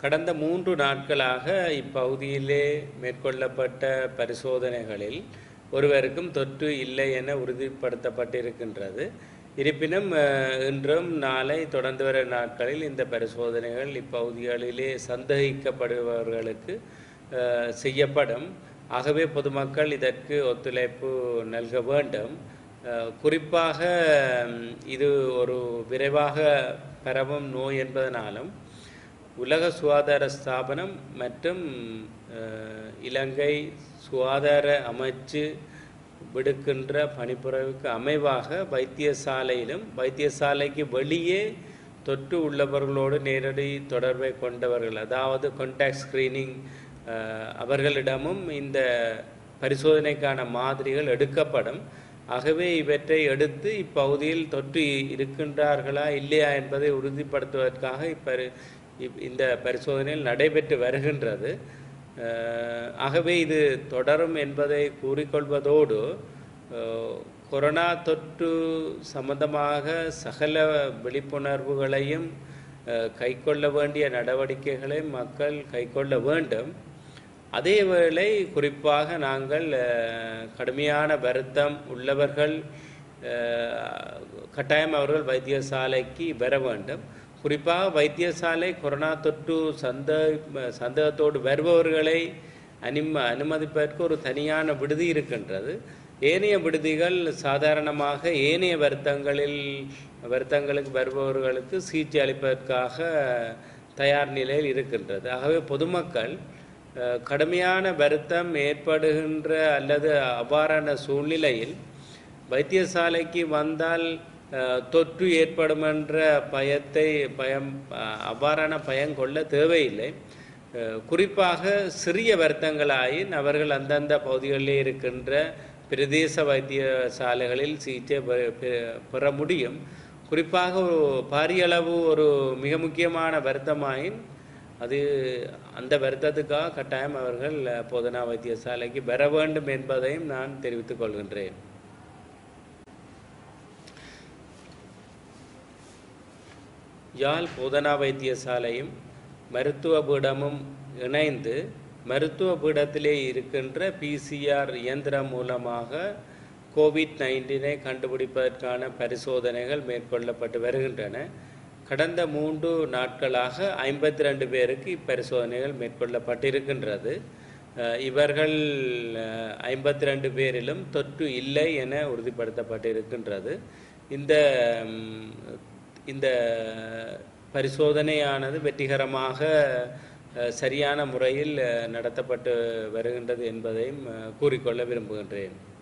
கடந்த மூன்று நாட்களாக இப்பகுதியிலே மேற்கொள்ளப்பட்ட பரிசோதனைகளில் ஒருவருக்கும் தொற்று இல்லை என உறுதிப்படுத்தப்பட்டிருக்கின்றது இருப்பினும் அஹ், இன்றும் நாளை தொடர்ந்து வர நாட்களில் இந்த பரிசோதனைகள் இப்பகுதிகளிலே சந்தேகிக்கப்படுபவர்களுக்கு அஹ், செய்யப்படும் ஆகவே பொதுமக்கள் இதற்கு ஒத்துழைப்பு நல்க வேண்டும் அஹ், குறிப்பாக ம், இது ஒரு விரைவாக பரவும் நோய் என்பதனாலும் உலக சுகாதார ஸ்தாபனம் மற்றும் அஹ், இலங்கை சுகாதார அமைச்சு விடுக்கின்ற பணிப்புறவுக்கு அமைவாக வைத்தியசாலையிலும் வைத்தியசாலைக்கு வெளியே தொற்று உள்ளவர்களோடு நேரடி தொடர்பை கொண்டவர்கள் அதாவது கான்டாக்ட் ஸ்கிரீனிங் அவர்களிடமும் இந்த பரிசோதனைக்கான மாதிரிகள் எடுக்கப்படும் ஆகவே இவற்றை எடுத்து இப்பகுதியில் தொற்று இருக்கின்றார்களா இல்லையா என்பதை உறுதிப்படுத்துவதற்காக இப்பரி இப்- இந்த பரிசோதனையில் நடைபெற்று வருகின்றது அஹ், ஆகவே இது தொடரும் என்பதை கூறிக்கொள்வதோடு அஹ், கொரோனா தொற்று சம்பந்தமாக சகல விழிப்புணர்வுகளையும் அஹ், கைக்கொள்ள வேண்டிய நடவடிக்கைகளை மக்கள் கைக்கொள்ள வேண்டும் அதேவேளை குறிப்பாக நாங்கள் அஹ், கடுமையான வருத்தம் உள்ளவர்கள் அஹ், கட்டாயம் அவர்கள் வைத்தியசாலைக்கு வர வேண்டும் குறிப்பாக வைத்தியசாலை கொரோனா தொற்று சந்த சந்தேகத்தோடு வருபவர்களை அனும அனுமதிப்பதற்கு ஒரு தனியான விடுதி இருக்கின்றது ஏனைய விடுதிகள் சாதாரணமாக ஏனைய வருத்தங்களில் வருத்தங்களுக்கு வருபவர்களுக்கு சிகிச்சை அளிப்பதற்காக தயார் நிலையில் இருக்கின்றது ஆகவே பொதுமக்கள் அஹ், கடுமையான வருத்தம் ஏற்படுகின்ற அல்லது அவ்வாறான சூழ்நிலையில் வைத்தியசாலைக்கு வந்தால் அஹ், தொற்று ஏற்படும் என்ற பயத்தை பயம் அஹ், அவ்வாறான பயம் கொள்ள தேவையில்லை அஹ், குறிப்பாக சிறிய வருத்தங்களாயின் அவர்கள் அந்தந்த பகுதிகளிலே இருக்கின்ற பிரதேச வைத்தியசாலைகளில் சிகிச்சை பெ- பெ- பெற முடியும் குறிப்பாக ஒரு பாரிய அளவு ஒரு மிக முக்கியமான வருத்தமாயின் அது அந்த வருத்தத்துக்காக கட்டாயம் அவர்கள் அஹ், போதனா வைத்தியசாலைக்கு வர வேண்டும் என்பதையும் நான் தெரிவித்துக் கொள்கின்றேன் யாழ் போதனா வைத்தியசாலையும் மருத்துவ பீடமும் இணைந்து மருத்துவ பீடத்திலே இருக்கின்ற பிசிஆர் இயந்திரம் மூலமாக கோவிட் நைன்டீனை கண்டுபிடிப்பதற்கான பரிசோதனைகள் மேற்கொள்ளப்பட்டு வருகின்றன கடந்த மூன்று நாட்களாக ஐம்பத்தி ரெண்டு பேருக்கு இப்பரிசோதனைகள் மேற்கொள்ளப்பட்டிருக்கின்றது அஹ் இவர்கள் ஐம்பத்தி ரெண்டு பேரிலும் தொற்று இல்லை என உறுதிப்படுத்தப்பட்டிருக்கின்றது இந்த ம், இந்த பரிசோதனையானது வெற்றிகரமாக அஹ், சரியான முறையில் அஹ், நடத்தப்பட்டு வருகின்றது என்பதையும் அஹ், கூறிக்கொள்ள விரும்புகின்றேன்